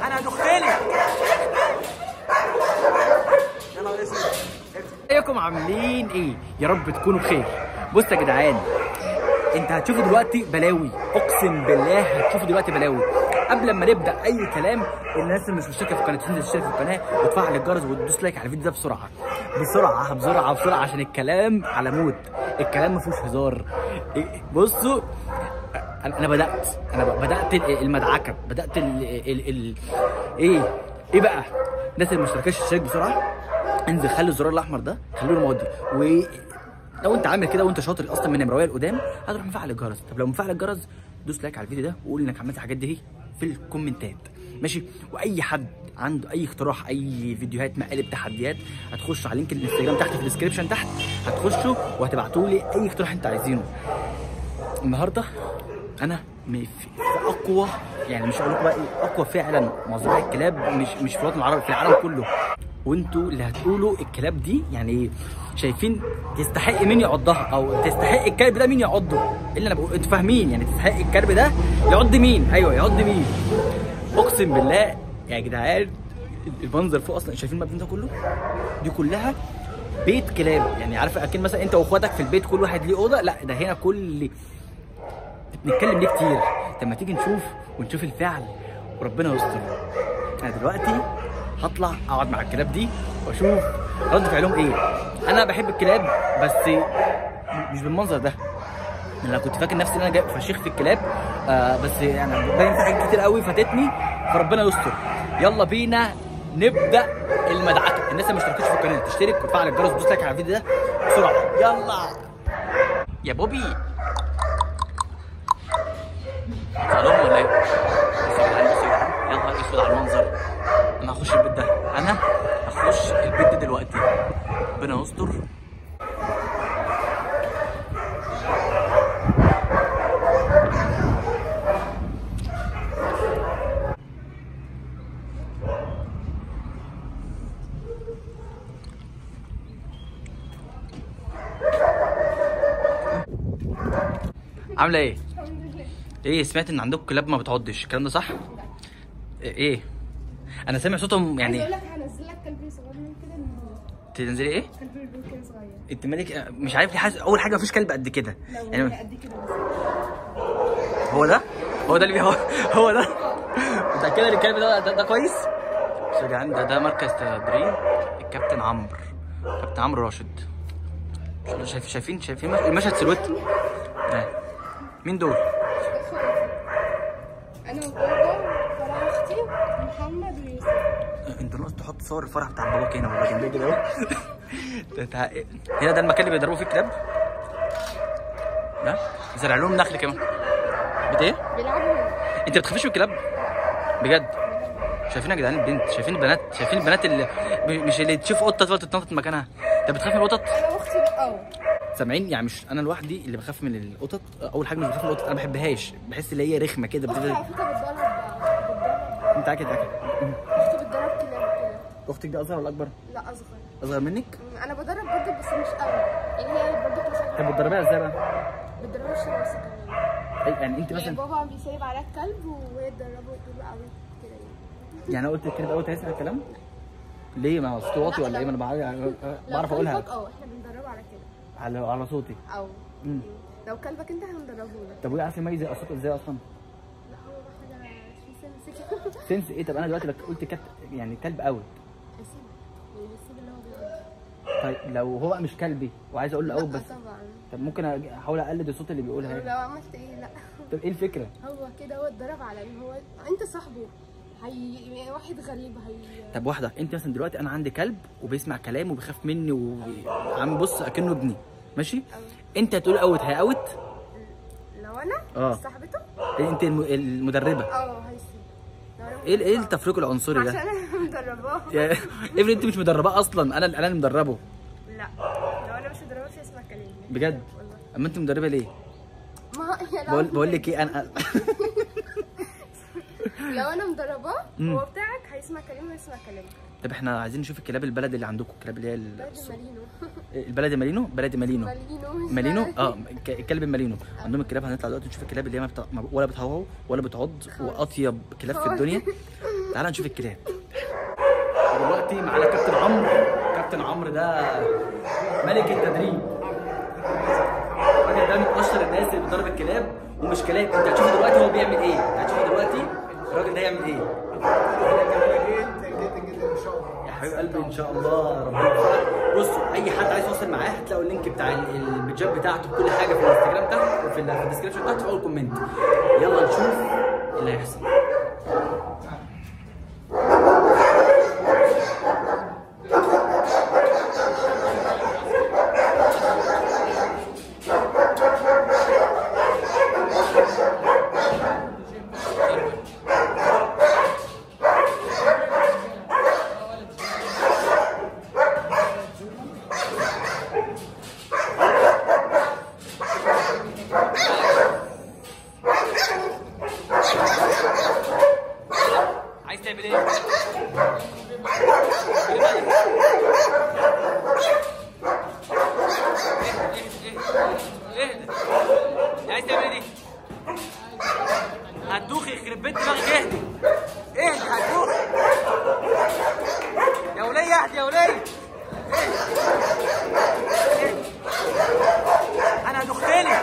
انا هدخلك يا نهار اسود ازيكم عاملين ايه يا رب تكونوا بخير بصوا يا جدعان انت هتشوفوا دلوقتي بلاوي اقسم بالله هتشوفوا دلوقتي بلاوي قبل ما نبدا اي كلام الناس اللي مش مشتركه في القناه تنزل تشترك في القناه وتفعل الجرس وتدوس لايك على الفيديو ده بسرعه بسرعه بسرعه بسرعه عشان الكلام على موت الكلام ما فيهوش هزار إيه، بصوا انا أنا بدات انا بدات المدعكه بدات ال ال ال ايه ايه بقى الناس اللي ما اشتركتش تشترك بسرعه انزل خلي الزرار الاحمر ده خليه له مودي ولو انت عامل كده وانت شاطر اصلا من نمرويه لقدام هتروح مفعل الجرس طب لو مفعل الجرس دوس لايك على الفيديو ده وقول انك عملت الحاجات دي في الكومنتات ماشي واي حد عنده اي اقتراح اي فيديوهات مقالب تحديات هتخش على لينك الانستجرام تحت في الديسكربشن تحت هتخشوا وهتبعتوا لي اي اقتراح انت عايزينه النهارده انا م- في في اقوى يعني مش هقول لكم بقى ايه اقوى فعلا مزرعه كلاب مش مش في الوطن العربي في العالم كله وانتوا اللي هتقولوا الكلاب دي يعني ايه شايفين تستحق مين يعضها او تستحق الكلب ده مين يعضه اللي انا بقول انتوا فاهمين يعني تستحق الكلب ده يعض مين ايوه يعض مين اقسم بالله يا جدعان المنظر فوق اصلا شايفين المبنى ده كله دي كلها بيت كلاب يعني عارف اكن مثلا انت واخواتك في البيت كل واحد ليه اوضه لا ده هنا كل بنتكلم ليه كتير طب ما تيجي نشوف ونشوف الفعل وربنا يستر انا دلوقتي هطلع اقعد مع الكلاب دي واشوف رد فعلهم ايه انا بحب الكلاب بس مش بالمنظر ده انا كنت فاكر نفسي ان انا جاي فشيخ في الكلاب آه بس يعني باين في حاجات كتير قوي فاتتني فربنا يستر يلا بينا نبدا المدعكه الناس اللي ما اشتركتش في القناه تشترك وتفعل الجرس وتدوس لايك على الفيديو ده بسرعه يلا يا بوبي طالما ولا ايه؟ بصوا يا جدعان بصوا يا جدعان يا نهار اسود على المنظر انا هخش البيت ده انا هخش البيت ده دلوقتي ربنا يستر عامله ايه؟ ايه سمعت ان عندكم كلاب ما بتعضش الكلام ده صح؟ ايه؟ انا سامع صوتهم عايزه يعني اقول لك هنزل لك كلب صغير من كده من هنا. تنزلي ايه؟ كلب بيبي كده صغير انت مالك مش عارف ليه حاسس اول حاجه مفيش كلب قد كده لو يعني قد كده بس هو ده؟ هو ده اللي بي- هو, هو ده؟ متأكدة ان الكلب ده ده, ده كويس؟ بس يا جدعان ده ده مركز تدريب الكابتن عمرو كابتن عمرو راشد شايف شايفين شايفين المشهد سلوت آه. مين دول؟ انا وبابا فرح اختي محمد ويوسف انت ناقص تحط صور الفرح بتاع باباك هنا والله جنبي كده اهو ده تع- هنا ده المكان اللي بيضربوا فيه الكلاب ده زرع لهم نخل كمان بت ايه؟ بيلعبوا هنا انت بتخافيش من الكلاب؟ بجد شايفين يا جدعان البنت شايفين البنات شايفين البنات اللي مش اللي تشوف قطه تفضل تتنطط مكانها انت بتخاف من القطط؟ انا واختي اه سامعين يعني مش انا لوحدي اللي بخاف من القطط اول حاجه مش بخاف من القطط انا ما بحبهاش بحس ان هي رخمه كده اختي بتفضل على فكره بتدرب بتدرب انت عاكد عاكد اختي بتدرب كلاب كده اختك دي اصغر ولا اكبر؟ لا اصغر اصغر منك؟ أمم، انا بدرب برضه بس مش قوي يعني هي برضه طب بتدرب بتدربيها ازاي بقى؟ بتدرب الشارع بس كمان أي- يعني انت يعني مثلا بابا بيسيب عليها الكلب وهي تدربه وتقول له قوي كده يعني يعني انا قلت الكلمه اول هيسمع الكلام ليه ما هو صوتي واطي ولا ايه ما انا بعرف لو بعرف اقولها كلبك اه احنا بندربه على كده على على صوتي او مم. لو كلبك انت هندربه لك طب وايه عارف يميز الصوت ازاي اصلا لا هو بقى حاجه في سنس كده سنس ايه طب انا دلوقتي لو قلت كت يعني كلب اوت هيسيب يعني هيسيب اللي هو بيقوله طيب لو هو بقى مش كلبي وعايز اقول له اوت لا بس طبعا طب ممكن أج- احاول اقلد الصوت اللي بيقولها لو عملت ايه لا طب ايه الفكره هو كده هو اتدرب على ان هو انت صاحبه هي واحد غريب هي طب واحده انت مثلا دلوقتي انا عندي كلب وبيسمع كلام وبيخاف مني وعم بص اكنه ابني ماشي انت تقول اوت هي اوت لو انا اه. صاحبته انت الم- المدربه اه هيسيب لو أنا- ايه ايه التفريق العنصري ده عشان انا مدرباه يا- افرض انت مش مدرباه اصلا انا انا اللي مدربه لا لو انا مش مدرباه مش هيسمع كلامي بجد والله اما انت مدربه ليه ما هي لو بقول بقول لك ايه انا لو انا مدرباه مم. هو بتاعك هيسمع كلامي ويسمع كلامي طب احنا عايزين نشوف الكلاب البلد اللي عندكم الكلاب اللي هي ال- بلد مالينو البلد مالينو بلد مالينو مالينو مش مالينو عارف. اه ك- الكلب المالينو عندهم الكلاب هنطلع دلوقتي نشوف الكلاب اللي هي ما بت... ما- ولا بتهوهو ولا بتعض واطيب كلاب في الدنيا تعال نشوف الكلاب دلوقتي معانا كابتن عمرو كابتن عمرو ده ملك التدريب الراجل ده من اشهر الناس اللي بتدرب الكلاب ومش كلاب انت هتشوف دلوقتي هو بيعمل ايه انت هتشوف دلوقتي الراجل ده يعمل ايه يا حبيب قلبي ان شاء الله ربنا يوفقك بصوا اي حد عايز يتواصل معاه هتلاقوا اللينك بتاع ال- البيجات بتاعته بكل حاجه في الانستجرام تحت وفي ال- في الديسكربشن تحت في اول كومنت يلا نشوف إيه اللي هيحصل عايز تعمل ايه؟ اهدى عايز تعمل ايه دي؟ هتدوخ يخرب بيت دماغك اهدي اهدي هتدوخ يا ولية اهدي يا ولية اهدي. اهدي. انا هدخلك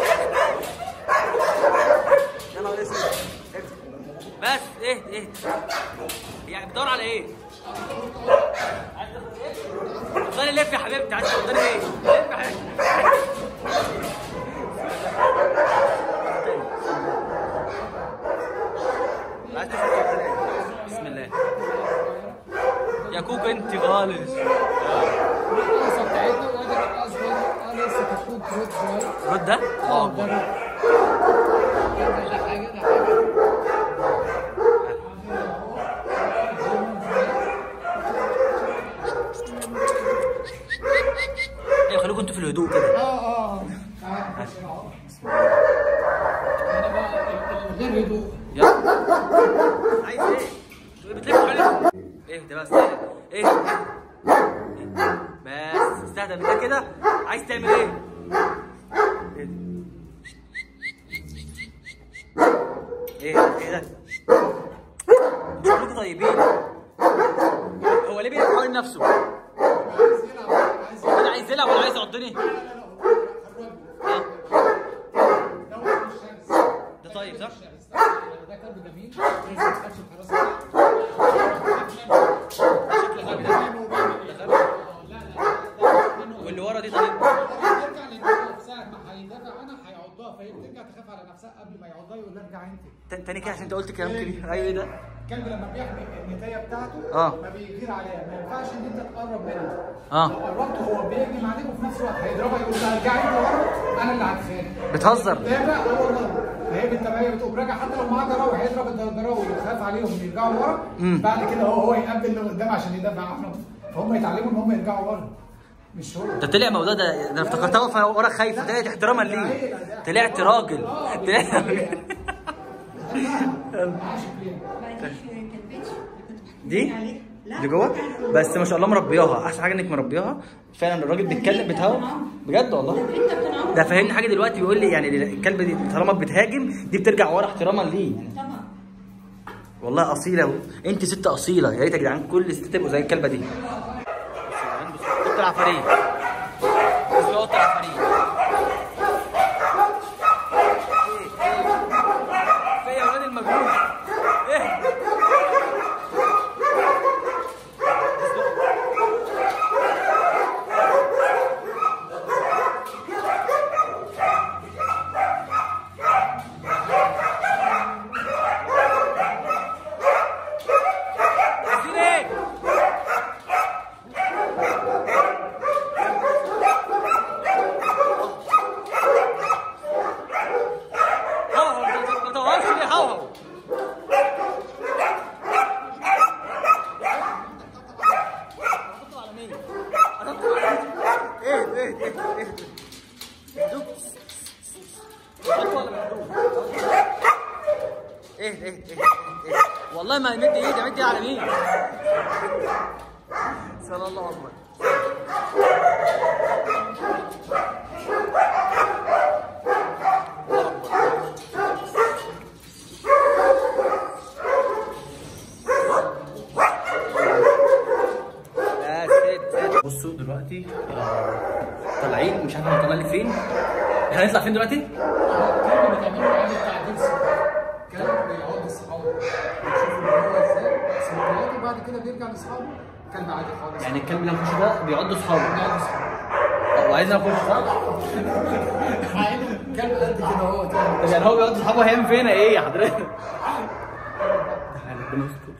يا نهار اسود بس اهدي اهدي يعني بتدور على ايه؟ افضلي لف يا حبيبتي عايز تفضلي ايه؟ لف يا حبيبتي عايز تفضل إيه؟ بسم الله يا كوك انت خالص القصه بتاعتنا وادي القصه انا لسه كتكوت رد شويه رد ده؟ اه اه ده رد ده ده حاجه ده حاجه ايوه خليكم انتوا في الهدوء كده اه اه تعال نخش اهو. انا بقى الغير هدوء يلا عايز ايه؟ بتلف حوالين اهدى بس اهدى اهدى اهدى. بس استهدى بالله كده عايز تعمل ايه؟ اهدى. ايه ايه ده؟ انتوا كلكم طيبين هو ليه بيلف حوالين نفسه؟ هو انا عايز يلعب ولا عايز يعضني؟ اه ده طيب صح؟ ده كلب جميل ما تخافش الحراسه شكله غبي ده ده غبي واللي ورا دي طيب ترجع للنقطه في ساعه ما هيدافع عنها هيعضها فهي بترجع تخاف على نفسها قبل ما يعضها يقول لها ارجع انت تاني تاني كده عشان انت قلت كلام كبير ايوه ايه ده؟ الكلب لما بيحمي النتايه بتاعته آه. ما بيغير عليها ما ينفعش ان انت تقرب منه آه. لو قربت هو بيهجم عليك وفي نفس الوقت هيضربها يقول لها ارجعي انت ورا انا اللي هتخانق بتهزر تابع هو والله فهي بالتبعيه بتقوم راجع حتى لو معاه جراوي هيضرب الجراوي ويخاف عليهم يرجعوا لورا بعد كده هو هو يقبل اللي قدام عشان يدافع عنهم فهم يتعلموا ان هم يرجعوا ورا مش هو ده طلع موضوع ده ده انا افتكرتها واقفه ورا خايفه طلعت احتراما ليه طلعت راجل طلعت عاشق ليه دي اللي جوه بس ما شاء الله مربياها احسن حاجه انك مربياها فعلا الراجل بيتكلم بيتهوى بجد والله ده فاهمني حاجه دلوقتي بيقول لي يعني الكلبه دي طالما بتهاجم دي بترجع ورا احتراما ليه والله اصيله انت ست اصيله يا ريت يا جدعان كل الستات يبقوا زي الكلبه دي قطه العفاريت بص يا قطه العفاريت ايه ايه يا ولاد المجنون ايه عايزين ايه؟ هوهو ما تهوهوش ليه هوهو هتطلع على مين؟ هتطلع على مين؟ ايه ايه ايه ايه مندوب هتطلع ولا مندوب؟ ايه ايه ايه ايه والله ما يمد ايدي امد ايدي على مين؟ صلى الله اكبر بصوا دلوقتي آه، طالعين مش عارف هنطلع لي فين احنا هنطلع فين دلوقتي؟ الكلب اللي بتعمله عادي بتاع ديلسون كلب بيعض اصحابه بيشوف ان هو ازاي سلوكياته وبعد كده بيرجع لاصحابه كلب عادي خالص يعني الكلب اللي هنخش ده بيعض اصحابه بيعض اصحابه وعايزنا نخش صح؟ كلب قد كده هو طب يعني هو بيعض اصحابه هيعمل فينا ايه يا حضرتك؟ ربنا يستر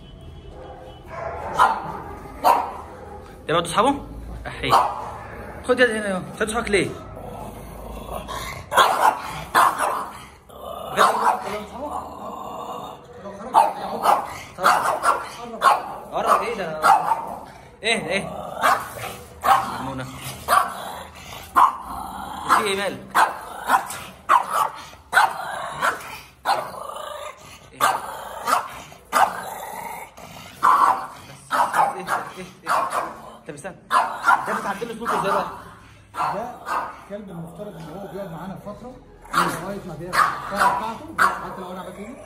ده بيعض اصحابه؟ احي خد يد هنا يا خد اصحابك ليه؟ قرب ايه ده؟ ايه ده ايه؟ منى في ايه مالك؟ إيه؟ بس. إيه ده؟ إيه؟ إيه؟ طب استنى ده بتعدل صوته ازاي بقى؟ ده كلب المفترض ان هو بيقعد معانا فتره لغايه ما بياخد الطاقه بتاعته بص حتى لو انا عملت ايه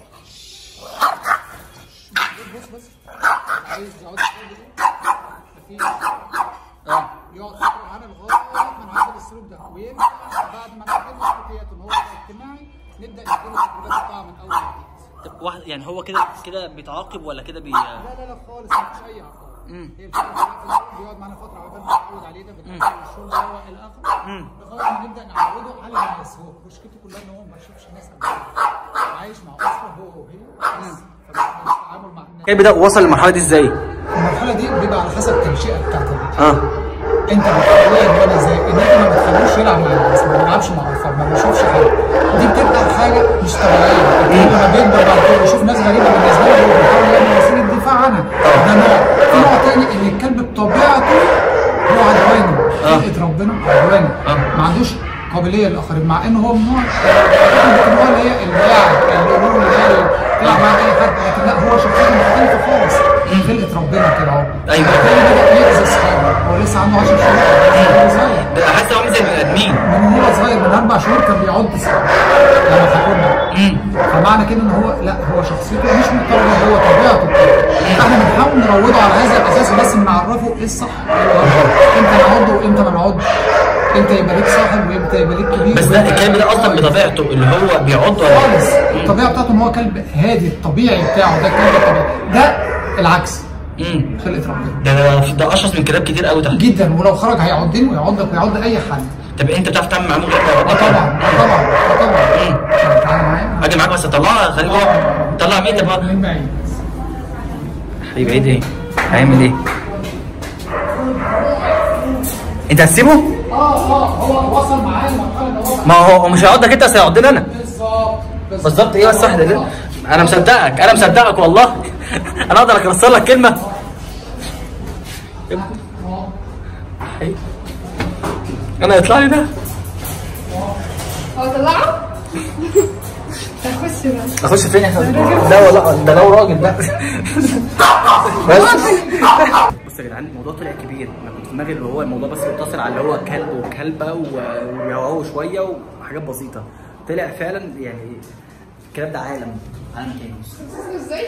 بص بس عايز يقعد مفيش اه يقعد فتره معانا لغايه ما نعدل السلوك ده ويرجع بعد ما نعدل سلوكياته ان هو يبقى اجتماعي نبدا نديله تدريبات الطاعه من اول وجديد طب واحد يعني هو كده كده بيتعاقب ولا كده بي لا لا لا خالص مفيش اي عقاب مم. هي الفكره في الأول بيقعد معانا فتره عقبال ما نتعود عليه ده بنتعود الشغل ده هو الى اخره مم. لغايه ما نبدا نعوده على الناس هو مشكلته كلها ان هو ما يشوفش ناس قبل كده. عايش مع اسره هو وهي بس فالتعامل مع الناس الكلب ده وصل للمرحله دي ازاي؟ المرحله دي بيبقى على حسب التنشئه بتاعت البيت اه انت بتخليه يتبنى ازاي؟ ان انت ما بتخلوش يلعب مع الناس ما بيلعبش مع الاطفال ما بيشوفش حاجه دي بتبقى حاجه مش طبيعيه الكلب لما بيكبر بعد كده يشوف ناس غريبه بالنسبه له هو بيحاول يعمل وسيله دفاع عنها ده نوع في نوع تاني ان الكلب بطبيعته هو عدواني خلقه ربنا عدواني ما عندوش قابليه للاخرين مع ان هو من نوع من نوع اللي هي اللاعب اللي هو اللي هي تلعب مع اي حد لكن لا هو شخصيه مختلفه خالص خلقه ربنا كده اهو أيوة. الكلب بدا يأذي اصحابه هو لسه عنده 10 شهور هو صغير ده حاسس هو زي البني ادمين من هو صغير من اربع شهور كان بيعض اصحابه لما حكونا فمعنى كده ان هو لا هو شخصيته مش مضطربه هو طبيعته كده فاحنا بنحاول نروضه على هذا الاساس بس بنعرفه ايه الصح امتى نعضه وامتى ما نعضش امتى يبقى ليك صاحب وامتى يبقى ليك كبير بس ده وإمتى الكلب ده يبقى اصلا كويس. بطبيعته اللي هو بيعض ولا خالص الطبيعه بتاعته ان هو كلب هادي الطبيعي بتاعه ده الكلب الطبيعي ده العكس امم خلقه ربنا ده ده ده اشرس من كلاب كتير قوي تحت جدا ولو خرج هيعضني ويعضك ويعض اي حد طب انت بتعرف تعمل معاه مغلق اه طبعا اه طبعا اه طبعا تعالى معايا اجي معاك بس اطلعها خليه جوه طلع مين طب من بعيد حبيبي عيد ايه؟ هيعمل ايه؟ انت هتسيبه؟ اه اه هو وصل معايا لمرحله ان هو ما هو هو مش هيعضك انت بس هيعضني انا بالظبط بالظبط ايه بس واحده كده انا مصدقك انا مصدقك والله انا اقدر اكسر لك كلمه حي. انا يطلع لي ده هو طلعه؟ هخش بقى اخش فين احنا لا والله ده لو راجل ده بس بص يا جدعان الموضوع طلع كبير انا كنت في دماغي اللي هو الموضوع بس مقتصر على اللي هو كلب وكلبه و- ويهوهوا شويه وحاجات بسيطه طلع فعلا يعني الكلام ده عالم عالم تاني بص ازاي؟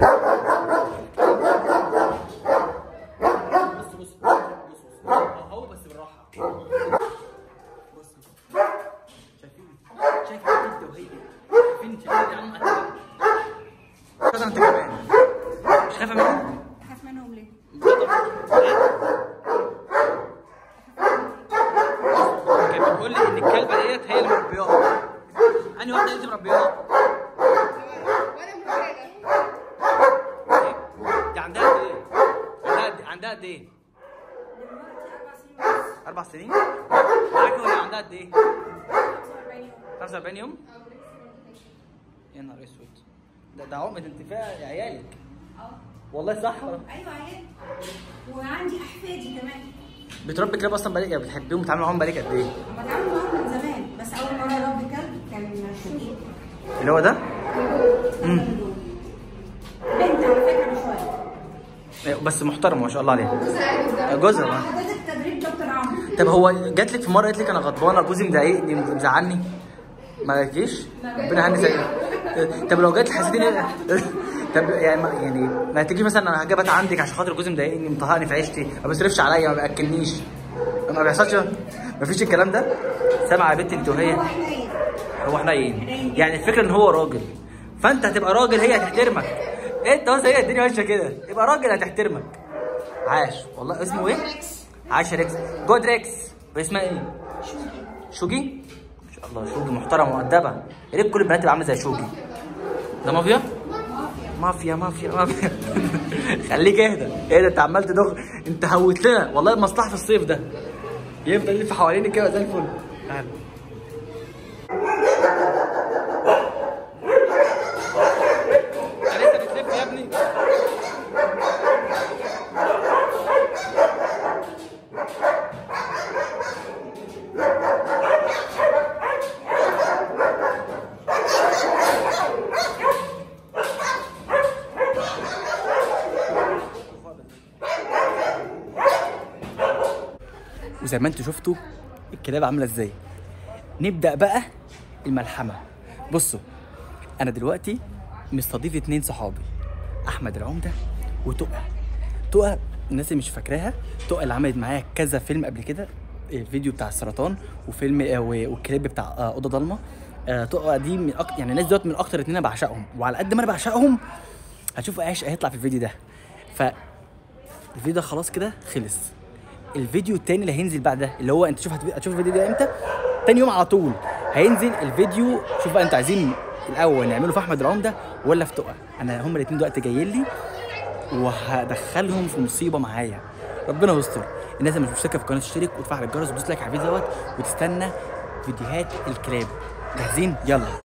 بص بص بص هو بس بالراحه بص بص شايفين شايف انت وهي شايفين شايفين يا عم كذا انت كمان مش خايفه منهم؟ اخاف منهم ليه؟ كان بيقول لي ان الكلبه ديت هي اللي مربياها انهي واحده انت مربياها؟ وانا مريضة دي عندها قد ايه؟ عندها قد- عندها قد ايه؟ اربع سنين معاك وهي عندها قد ايه؟ 45 يوم؟ يا نهار اسود ده ده عقمة انتفاع عيالك والله صح ايوه عيال وعندي احفادي كمان بتربي كلاب اصلا بقالك يعني بتحبيهم بتتعاملي معاهم بقالك قد ايه؟ انا بتعامل معاهم من زمان بس اول مره اربي كلب كان شوقي اللي هو ده؟ بنت على فكره بشويه بس محترم ما شاء الله عليه بس قاعد قدام جوزها مع بقى. حضرتك تدريب دكتور عمرو طب هو جات لك في مره قالت لك انا غضبانه جوزي مضايقني مزعلني ما جاتليش ربنا يهني زيك طب لو جات لي حسيتي ان طب يعني ما يعني ما تجيش مثلا انا هجيبها عندك عشان خاطر جوزي مضايقني مطهقني في عيشتي ما بيصرفش عليا ما بياكلنيش ما بيحصلش ما فيش الكلام ده سامعه يا بنتي انت وهي هو حنين يعني الفكره ان هو راجل فانت هتبقى راجل هي هتحترمك انت بص هي الدنيا ماشيه كده يبقى راجل هتحترمك عاش والله اسمه ايه؟ عاش يا ريكس جود ريكس واسمها ايه؟ شوجي؟ ما شاء الله شوجي محترمه مؤدبه يا ريت كل البنات تبقى عامله زي شوجي ده مافيا؟ مافيا مافيا مافيا خليك اهدى اهدى انت عمال تدغ انت هوت لنا والله المصلحه في الصيف ده يفضل يلف حوالينك كده زي الفل تعال انت لسه بتلف يا ابني وزي ما انتوا شفتوا الكلاب عامله ازاي نبدا بقى الملحمه بصوا انا دلوقتي مستضيف اتنين صحابي احمد العمده وتقى تقى الناس اللي مش فاكراها تقى اللي عملت معايا كذا فيلم قبل كده الفيديو بتاع السرطان وفيلم آه، و- والكليب بتاع آه، اوضه ضلمه آه، تقى دي من أكتر يعني الناس دول من اكتر اتنين انا بعشقهم وعلى قد ما انا بعشقهم هتشوفوا ايش هيطلع في الفيديو ده ف الفيديو ده خلاص كده خلص الفيديو التاني اللي هينزل بعد ده اللي هو انت شوف هتف- هتشوف الفيديو ده امتى تاني يوم على طول هينزل الفيديو شوف بقى انتوا عايزين الاول نعمله في احمد العمده ولا في تقى انا هما الاثنين دلوقتي جايين لي وهدخلهم في مصيبه معايا ربنا يستر الناس اللي مش مشتركه في القناه تشترك وتفعل الجرس وتدوس لايك على الفيديو دوت وتستنى فيديوهات الكلاب جاهزين يلا